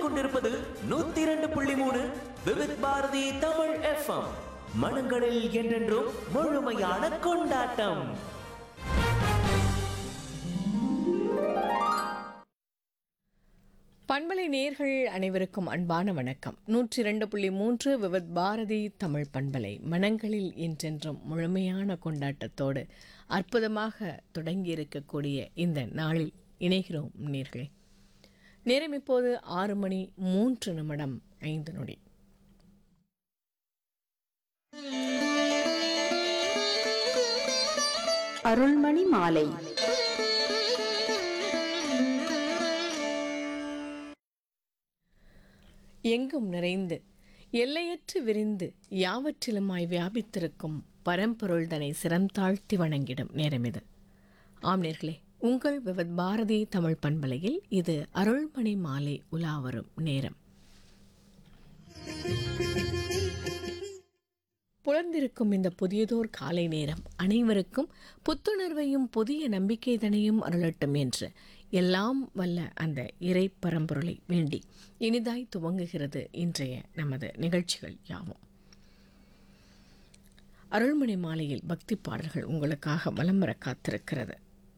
கேட்டுக்கொண்டிருப்பது நூத்தி இரண்டு புள்ளி மூணு விவித் பாரதி தமிழ் எஃப்எம் மனங்களில் என்றென்றும் முழுமையான கொண்டாட்டம் பண்பலை நேர்கள் அனைவருக்கும் அன்பான வணக்கம் நூற்றி இரண்டு புள்ளி மூன்று விவத் பாரதி தமிழ் பண்பலை மனங்களில் என்றென்றும் முழுமையான கொண்டாட்டத்தோடு அற்புதமாக தொடங்கி இருக்கக்கூடிய இந்த நாளில் இணைகிறோம் நேர்களே நேரம் இப்போது ஆறு மணி மூன்று நிமிடம் ஐந்து நொடி அருள்மணி மாலை எங்கும் நிறைந்து எல்லையற்று விரிந்து யாவற்றிலுமாய் வியாபித்திருக்கும் பரம்பொருள்தனை சிரம் தாழ்த்தி வணங்கிடும் நேரம் இது ஆம் நேர்களே உங்கள் விவத் பாரதி தமிழ் பண்பலையில் இது அருள்மணி மாலை உலா வரும் நேரம் புலர்ந்திருக்கும் இந்த புதியதோர் காலை நேரம் அனைவருக்கும் புத்துணர்வையும் புதிய நம்பிக்கைதனையும் அருளட்டும் என்று எல்லாம் வல்ல அந்த இறை பரம்பொருளை வேண்டி இனிதாய் துவங்குகிறது இன்றைய நமது நிகழ்ச்சிகள் யாவும் அருள்மணி மாலையில் பக்தி பாடல்கள் உங்களுக்காக வலம் வர காத்திருக்கிறது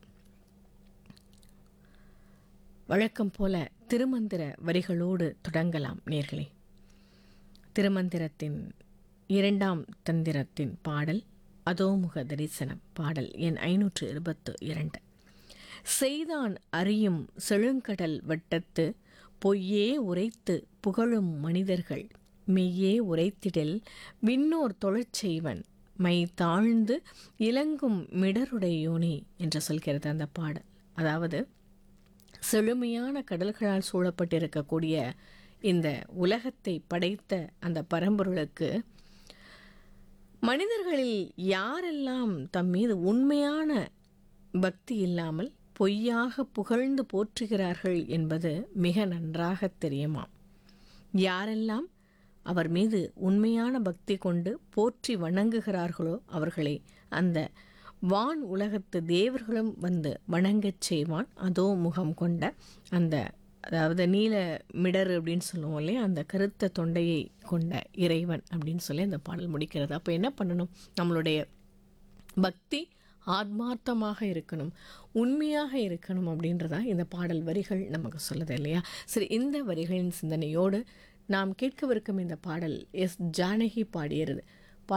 வழக்கம் போல திருமந்திர வரிகளோடு தொடங்கலாம் நேர்களே திருமந்திரத்தின் இரண்டாம் தந்திரத்தின் பாடல் அதோமுக தரிசனம் பாடல் எண் ஐநூற்று இருபத்து இரண்டு செய்தான் அறியும் செழுங்கடல் வட்டத்து பொய்யே உரைத்து புகழும் மனிதர்கள் மெய்யே உரைத்திடில் விண்ணோர் தொழச் செய்வன் மை தாழ்ந்து இலங்கும் மிடருடையோனே என்று சொல்கிறது அந்த பாடல் அதாவது செழுமையான கடல்களால் சூழப்பட்டிருக்கக்கூடிய இந்த உலகத்தை படைத்த அந்த பரம்பொருளுக்கு மனிதர்களில் யாரெல்லாம் தம் மீது உண்மையான பக்தி இல்லாமல் பொய்யாக புகழ்ந்து போற்றுகிறார்கள் என்பது மிக நன்றாக தெரியுமாம் யாரெல்லாம் அவர் மீது உண்மையான பக்தி கொண்டு போற்றி வணங்குகிறார்களோ அவர்களை அந்த வான் உலகத்து தேவர்களும் வந்து வணங்கச் செய்வான் அதோ முகம் கொண்ட அந்த அதாவது நீல மிடர் அப்படின்னு சொல்லுவோம் இல்லையா அந்த கருத்த தொண்டையை கொண்ட இறைவன் அப்படின்னு சொல்லி அந்த பாடல் முடிக்கிறது அப்போ என்ன பண்ணணும் நம்மளுடைய பக்தி ஆத்மார்த்தமாக இருக்கணும் உண்மையாக இருக்கணும் அப்படின்றதா இந்த பாடல் வரிகள் நமக்கு சொல்லுது இல்லையா சரி இந்த வரிகளின் சிந்தனையோடு நாம் கேட்கவிருக்கும் இந்த பாடல் எஸ் ஜானகி பாடியது